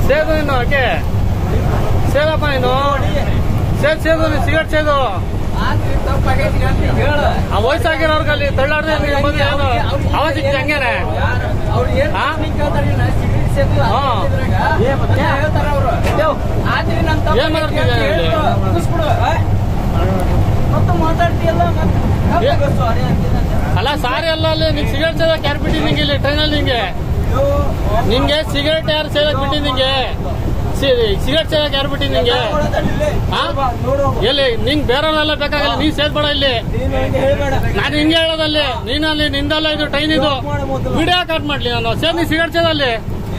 ಸೇದು ನೀನು ಓಕೆ ಸೇದಪ್ಪ ನೀನು ಸೇದ್ ಸೇದು ನೀನು ಸಿಗರೇಟ್ ಸೇದು ಆ ವಯಸ್ಸಾಗಿರೋರ್ಗೆ ಅಲ್ಲಿ ತಳ್ಳಾಡ್ದೆ ನೀನು ಬಂದು ಏನು ಅವಶ್ಯಕತೆ ಹಂಗೇನೆ ಹಾ? ಹಾ. ಏನ್ ಮಾತಾಡ್ತಿದ್ಯ ಇಲ್ಲಿ? ಅಲ್ಲ ಸಾರಿ ಅಲ್ಲ ಅಲ್ಲಿ ನೀನ್ ಸಿಗರೇಟ್ ಸೇದಕ್ ಯಾರು ಬಿಟ್ಟಿ ನಿಂಗೆ ಇಲ್ಲಿ ಟ್ರೈನಲ್ಲಿ ನಿಂಗೆ ನಿಂಗೆ ಸಿಗರೇಟ್ ಯಾರು ಸೇದಕ್ ಬಿಟ್ಟಿ ನಿಂಗೆ ಸಿಗರೇಟ್ ಸೇದಕ್ ಯಾರು ಬಿಟ್ಟಿ ನಿಂಗೆ ಹಾ ಎಲ್ಲಿ ನಿಂಗ್ ಬೇರೆಯವರೆಲ್ಲ ಬೇಕಾಗಲ್ಲ ನೀನ್ ಸೇದ್ಬೇಡ ಇಲ್ಲಿ ನಾನು ಹಿಂಗೆ ಹೇಳೋದಲ್ಲಿ ನೀನು ಅಲ್ಲಿ ನಿಂದಲ್ಲ ಇದು ಟ್ರೈನ್ ಇದು ವಿಡಿಯೋ ಕಟ್ ಮಾಡ್ಲಿ ನಾನು ಸೇದ್ ನೀ ಸಿಗರೇಟ್ ಸೇದಲ್ಲಿ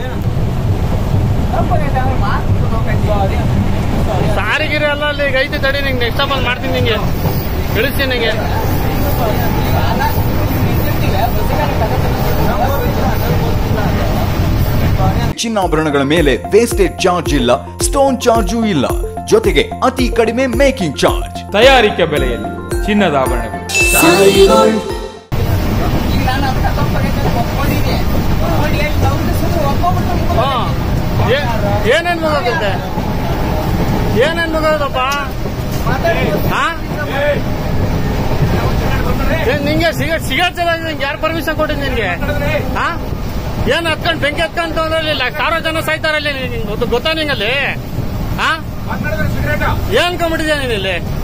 ಸಾರಿಗಿರಿ ಅಲ್ಲ ಅಲ್ಲಿ ಈಗ ಐತಿ ತಡಿ ನಿಂಗೆ ನೆಕ್ಸ್ಟ್ ಟೈಮ್ ಮಾಡ್ತೀನಿ ನಿಂಗೆ ತಿಳಿಸ್ತೀನಿ ನಿಂಗೆ ಚಿನ್ನಾಭರಣಗಳ ಮೇಲೆ ವೇಸ್ಟೇಜ್ ಚಾರ್ಜ್ ಇಲ್ಲ ಸ್ಟೋನ್ ಚಾರ್ಜು ಇಲ್ಲ ಜೊತೆಗೆ ಅತಿ ಕಡಿಮೆ ಮೇಕಿಂಗ್ ಚಾರ್ಜ್ ತಯಾರಿಕೆ ಬೆಲೆಯಲ್ಲಿ ಚಿನ್ನದ ಆಭರಣಗಳು ಹಾ ಏ- ಏನೇನ್ ಮುಗೋದೈತೆ ಏನೇನ್ ಮುಗೋದಪ್ಪ ಹಾ ಏನ್ ನಿಂಗೆ ಸಿಗರೇಟ್ ಸಿಗರೇಟ್ ಚೆನ್ನಾಗಿ ನಿಂಗೆ ಯಾರು ಪರ್ಮಿಷನ್ ಕೊಟ್ಟಿದ್ ನಿನ್ಗೆ ಹಾ ಏನ್ ಹತ್ಕೊಂಡ್ ಬೆಂಕಿ ಹತ್ಕೊಂಡ್ ಇಲ್ಲ ಸಾವಿರ ಜನ ಸಾಯ್ತಾರಲ್ಲಿ ನಿಂಗೆ ಗೊತ್ತಾ ನಿಂಗಲ್ಲಿ ಹಾ ಏನ್ ಕಂಬಿಟ್ಟಿದ್ಯಾ ನೀನ್ ಇಲ್ಲಿ